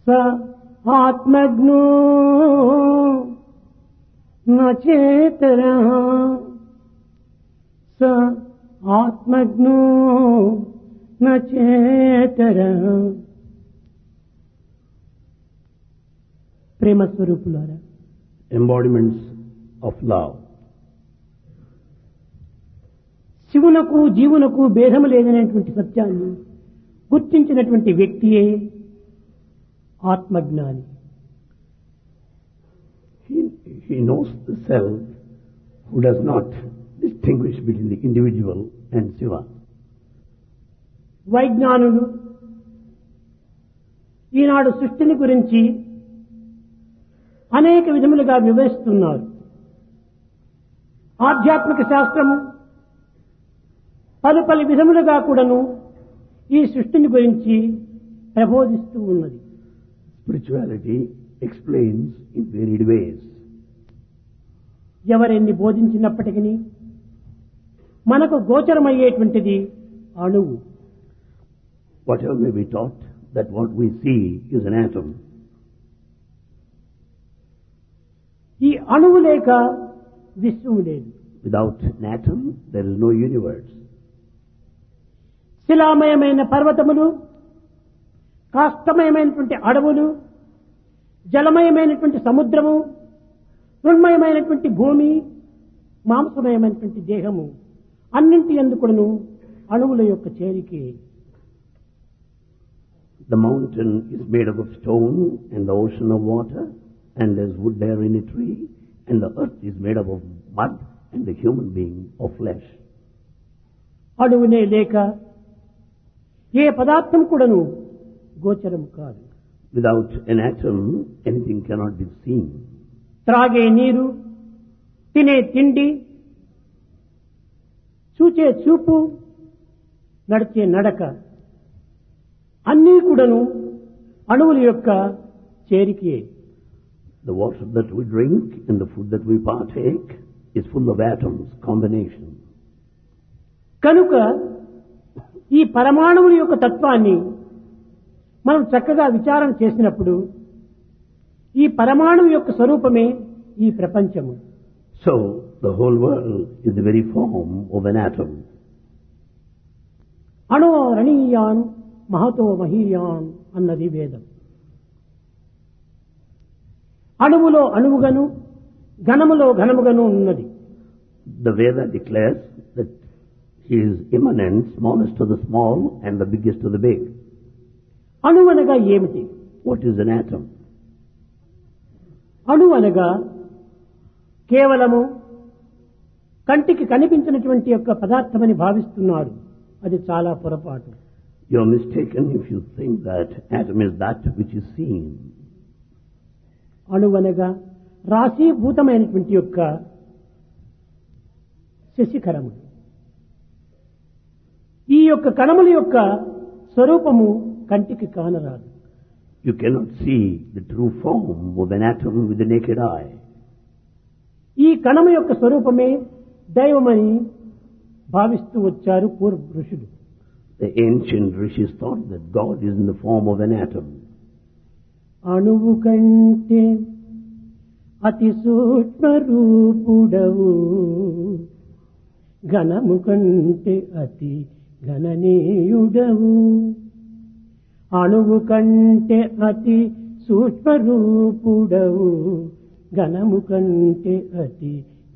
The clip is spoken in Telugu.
స ఆత్మజ్ఞో నచేతర స ఆత్మజ్ఞో నచేతర ప్రేమ స్వరూపులారా embodiments of love. శివునకు జీవునకు భేదము లేదనేటువంటి సత్యాన్ని గుర్తించినటువంటి వ్యక్తియే ఆత్మజ్ఞాని He, he knows the self who does not distinguish between the individual and Shiva. వైజ్ఞానులు ఈనాడు సృష్టిని గురించి అనేక విధములుగా వివరిస్తున్నారు ఆధ్యాత్మిక శాస్త్రము పలు పలు విధములుగా కూడాను ఈ సృష్టిని గురించి ప్రబోధిస్తూ ఉన్నది Spirituality explains in varied ways. ఎవరెన్ని బోధించినప్పటికీ మనకు గోచరమయ్యేటువంటిది అణువు Whatever may be taught, that what we see is an atom. ఈ అణువు లేక విశ్వము లేదు Without an atom, there is no universe. శిలామయమైన పర్వతములు కాష్టమయమైనటువంటి అడవులు జలమయమైనటువంటి సముద్రము మృణ్మయమైనటువంటి భూమి మాంసమయమైనటువంటి దేహము అన్నింటి ఎందుకును అణువుల యొక్క చేరికే The mountain is made up of stone and the ocean of water, and there's wood there in a tree, and the earth is made up of mud and the human being of flesh. అణువునే లేక ఏ పదార్థం కూడాను గోచరం కాదు Without an atom, anything cannot be seen. త్రాగే నీరు తినే తిండి చూచే చూపు నడిచే నడక అన్నీ కూడాను అణువుల యొక్క చేరికే The water that we drink and the food that we partake is full of atoms, combination. కనుక ఈ పరమాణువుల యొక్క తత్వాన్ని మనం చక్కగా విచారణ చేసినప్పుడు ఈ పరమాణువు యొక్క స్వరూపమే ఈ ప్రపంచము So, the whole world is the very form of an atom. అణో రణీయాన్ మహతో మహీయాన్ అన్నది వేదం అణువులో అణువుగను ఘనములో ఘనముగను ఉన్నది The Veda declares that he is immanent, smallest of the small and the biggest of the big. అణువు అనగా ఏమిటి What is an atom? అణు అనగా కేవలము కంటికి కనిపించినటువంటి యొక్క పదార్థమని భావిస్తున్నారు అది చాలా పొరపాటు You are mistaken if you think that atom is that which is seen. అణు అనగా రాశీభూతమైనటువంటి యొక్క శశికరము ఈ యొక్క కణముల యొక్క స్వరూపము కంటికి కానరాదు You cannot see the true form of an atom with the naked eye. ఈ కణము యొక్క స్వరూపమే దైవమని భావిస్తూ వచ్చారు పూర్వ ఋషులు The ancient rishis thought that God is in the form of an atom. అణువు కంటే అతి సూక్ష్మ రూపుడవు ఘనము కంటే అతి గణనీయుడవు అణువు కంటే అతి సూక్ష్మ రూపుడవు ఘనము కంటే అతి